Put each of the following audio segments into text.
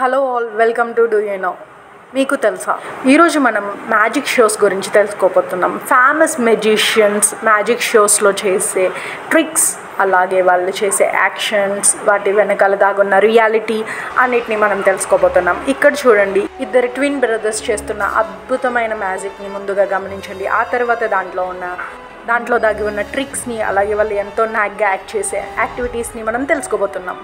hello all welcome to do you know మీకు తెలుసా ఈరోజు మనం మ్యాజిక్ షోస్ గురించి తెలుసుకోబోతున్నాం ఫేమస్ మెజిషియన్స్ మ్యాజిక్ షోస్లో చేసే ట్రిక్స్ అలాగే వాళ్ళు చేసే యాక్షన్స్ వాటి వెనకాల దాగున్న రియాలిటీ అన్నిటిని మనం తెలుసుకోబోతున్నాం ఇక్కడ చూడండి ఇద్దరు ట్విన్ బ్రదర్స్ చేస్తున్న అద్భుతమైన మ్యాజిక్ని ముందుగా గమనించండి ఆ తర్వాత దాంట్లో ఉన్న దాంట్లో దాగి ఉన్న ట్రిక్స్ని అలాగే వాళ్ళు ఎంతో నాగ్గా యాక్ట్ చేసే యాక్టివిటీస్ని మనం తెలుసుకోబోతున్నాం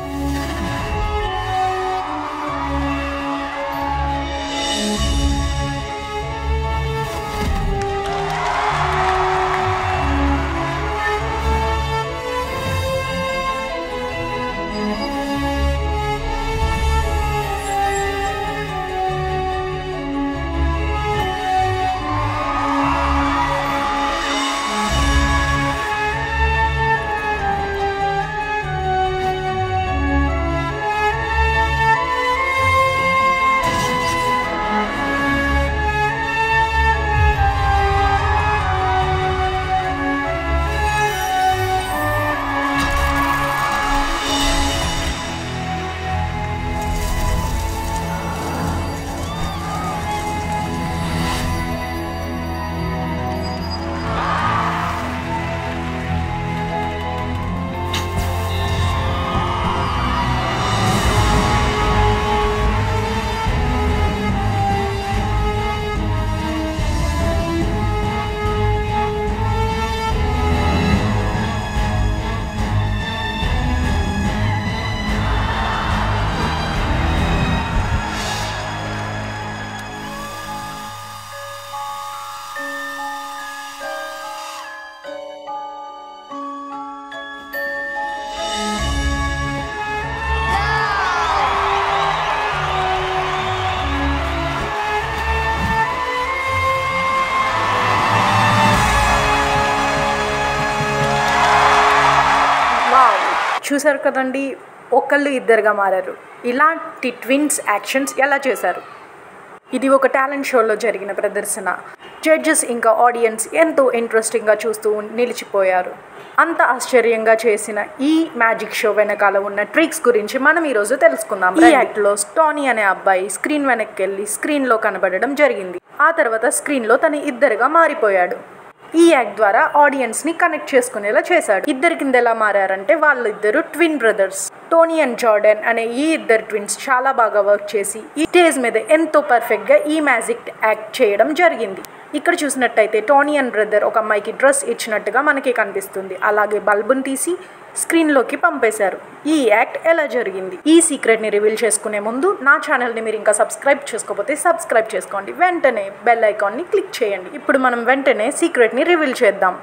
వావ్ చూసారు కదండి ఒకళ్ళు ఇద్దరుగా మారారు ఇలాంటి ట్విన్స్ యాక్షన్స్ ఎలా చేశారు ఇది ఒక టాలెంట్ షోలో జరిగిన ప్రదర్శన జడ్జెస్ ఇంకా ఆడియన్స్ ఎంతో ఇంట్రెస్టింగ్గా చూస్తూ నిలిచిపోయారు అంత ఆశ్చర్యంగా చేసిన ఈ మ్యాజిక్ షో వెనకాల ఉన్న ట్రిక్స్ గురించి మనం ఈరోజు తెలుసుకుందాం ఈ యాక్ట్లో స్టానీ అనే అబ్బాయి స్క్రీన్ వెనక్కి వెళ్ళి స్క్రీన్లో కనబడడం జరిగింది ఆ తర్వాత స్క్రీన్లో తను ఇద్దరుగా మారిపోయాడు ఈ యాక్ట్ ద్వారా ఆడియన్స్ ని కనెక్ట్ చేసుకునేలా చేశాడు ఇద్దరి కింద ఎలా మారారంటే వాళ్ళిద్దరు twin brothers Tony and Jordan అనే ఈ ఇద్దరు ట్విన్స్ చాలా బాగా వర్క్ చేసి ఈ స్టేజ్ మీద ఎంతో పర్ఫెక్ట్ గా ఈ మ్యాజిక్ యాక్ట్ చేయడం జరిగింది ఇక్కడ చూసినట్టయితే టోనీ అండ్ బ్రదర్ ఒక అమ్మాయికి డ్రెస్ ఇచ్చినట్టుగా మనకి కనిపిస్తుంది అలాగే బల్బుని తీసి స్క్రీన్లోకి పంపేశారు ఈ యాక్ట్ ఎలా జరిగింది ఈ సీక్రెట్ని రివీల్ చేసుకునే ముందు నా ఛానల్ని మీరు ఇంకా సబ్స్క్రైబ్ చేసుకోకపోతే సబ్స్క్రైబ్ చేసుకోండి వెంటనే బెల్ ఐకాన్ని క్లిక్ చేయండి ఇప్పుడు మనం వెంటనే సీక్రెట్ని రివీల్ చేద్దాం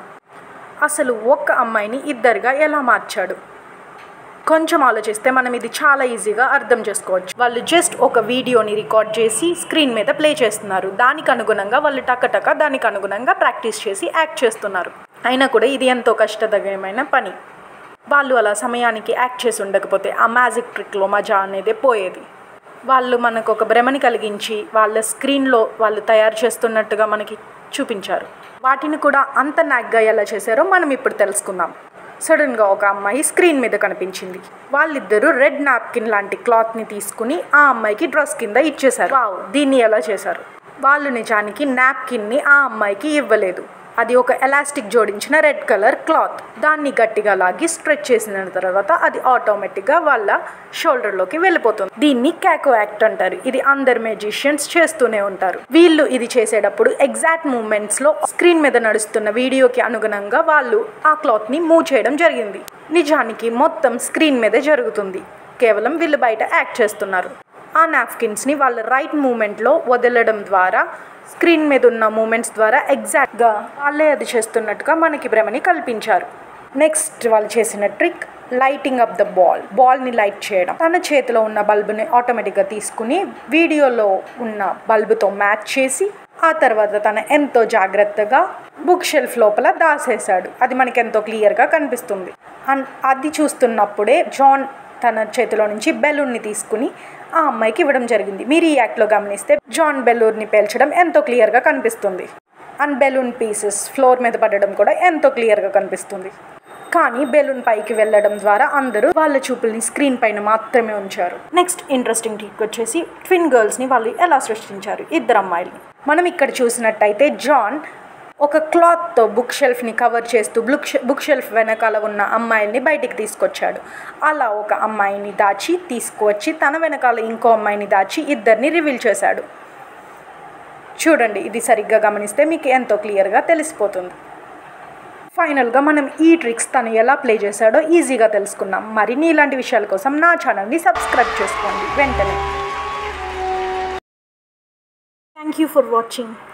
అసలు ఒక్క అమ్మాయిని ఇద్దరుగా ఎలా మార్చాడు కొంచెం ఆలోచిస్తే మనం ఇది చాలా ఈజీగా అర్థం చేసుకోవచ్చు వాళ్ళు జస్ట్ ఒక వీడియోని రికార్డ్ చేసి స్క్రీన్ మీద ప్లే చేస్తున్నారు దానికి అనుగుణంగా వాళ్ళు టకటక దానికి అనుగుణంగా ప్రాక్టీస్ చేసి యాక్ట్ చేస్తున్నారు అయినా కూడా ఇది ఎంతో కష్టతరమైన పని వాళ్ళు అలా సమయానికి యాక్ట్ చేసి ఉండకపోతే ఆ మ్యాజిక్ ట్రిక్లో మజా అనేది పోయేది వాళ్ళు మనకు ఒక భ్రమని కలిగించి వాళ్ళ స్క్రీన్లో వాళ్ళు తయారు చేస్తున్నట్టుగా మనకి చూపించారు వాటిని కూడా అంత నాగ్గా ఎలా చేశారో మనం ఇప్పుడు తెలుసుకుందాం సడన్గా ఒక అమ్మాయి స్క్రీన్ మీద కనిపించింది వాళ్ళిద్దరూ రెడ్ నాప్కిన్ లాంటి క్లాత్ని తీసుకుని ఆ అమ్మాయికి డ్రెస్ కింద ఇచ్చేశారు వావ్ దీన్ని ఎలా చేశారు వాళ్ళు నిజానికి నాప్కిన్ని ఆ అమ్మాయికి ఇవ్వలేదు అది ఒక ఎలాస్టిక్ జోడించిన రెడ్ కలర్ క్లాత్ దాన్ని గట్టిగా లాగి స్ట్రెచ్ చేసిన తర్వాత అది ఆటోమేటిక్గా వాళ్ళ షోల్డర్లోకి వెళ్ళిపోతుంది దీన్ని క్యాకో యాక్ట్ అంటారు ఇది అందరు మెజిషియన్స్ చేస్తూనే ఉంటారు వీళ్ళు ఇది చేసేటప్పుడు ఎగ్జాక్ట్ మూమెంట్స్లో స్క్రీన్ మీద నడుస్తున్న వీడియోకి అనుగుణంగా వాళ్ళు ఆ క్లాత్ని మూవ్ చేయడం జరిగింది నిజానికి మొత్తం స్క్రీన్ మీద జరుగుతుంది కేవలం వీళ్ళు బయట యాక్ట్ చేస్తున్నారు ఆ నాప్కిన్స్ని వాళ్ళ రైట్ మూమెంట్లో వదలడం ద్వారా స్క్రీన్ మీద ఉన్న మూమెంట్స్ ద్వారా ఎగ్జాక్ట్గా వాళ్ళే అది చేస్తున్నట్టుగా మనకి భ్రమని కల్పించారు నెక్స్ట్ వాళ్ళు చేసిన trick lighting up the ball బాల్ని లైట్ చేయడం తన చేతిలో ఉన్న బల్బుని ఆటోమేటిక్గా తీసుకుని వీడియోలో ఉన్న బల్బుతో మ్యాచ్ చేసి ఆ తర్వాత తన ఎంతో జాగ్రత్తగా బుక్ షెల్ఫ్ లోపల దాసేశాడు అది మనకి ఎంతో క్లియర్గా కనిపిస్తుంది అండ్ అది చూస్తున్నప్పుడే జాన్ తన చేతిలో నుంచి బెలూన్ని తీసుకుని ఆ అమ్మాయికి ఇవ్వడం జరిగింది మీరు ఈ యాక్ట్లో గమనిస్తే జాన్ బెలూన్ని పేల్చడం ఎంతో క్లియర్గా కనిపిస్తుంది అండ్ బెలూన్ పీసెస్ ఫ్లోర్ మీద పడడం కూడా ఎంతో క్లియర్గా కనిపిస్తుంది కానీ బెలూన్ పైకి వెళ్ళడం ద్వారా అందరూ వాళ్ళ చూపుల్ని స్క్రీన్ పైన మాత్రమే ఉంచారు నెక్స్ట్ ఇంట్రెస్టింగ్ టిక్ వచ్చేసి ట్విన్ గర్ల్స్ని వాళ్ళు ఎలా సృష్టించారు ఇద్దరు అమ్మాయిల్ని మనం ఇక్కడ చూసినట్టయితే జాన్ ఒక క్లాత్తో బుక్ షెల్ఫ్ని కవర్ చేస్తూ బుక్ బుక్ షెల్ఫ్ వెనకాల ఉన్న అమ్మాయిల్ని బయటికి తీసుకొచ్చాడు అలా ఒక అమ్మాయిని దాచి తీసుకువచ్చి తన వెనకాల ఇంకో అమ్మాయిని దాచి ఇద్దరిని రివీల్ చేశాడు చూడండి ఇది సరిగ్గా గమనిస్తే మీకు ఎంతో క్లియర్గా తెలిసిపోతుంది ఫైనల్గా మనం ఈ ట్రిక్స్ తను ఎలా ప్లే చేశాడో ఈజీగా తెలుసుకున్నాం మరిన్ని ఇలాంటి విషయాల కోసం నా ఛానల్ని సబ్స్క్రైబ్ చేసుకోండి వెంటనే థ్యాంక్ యూ ఫర్ వాచింగ్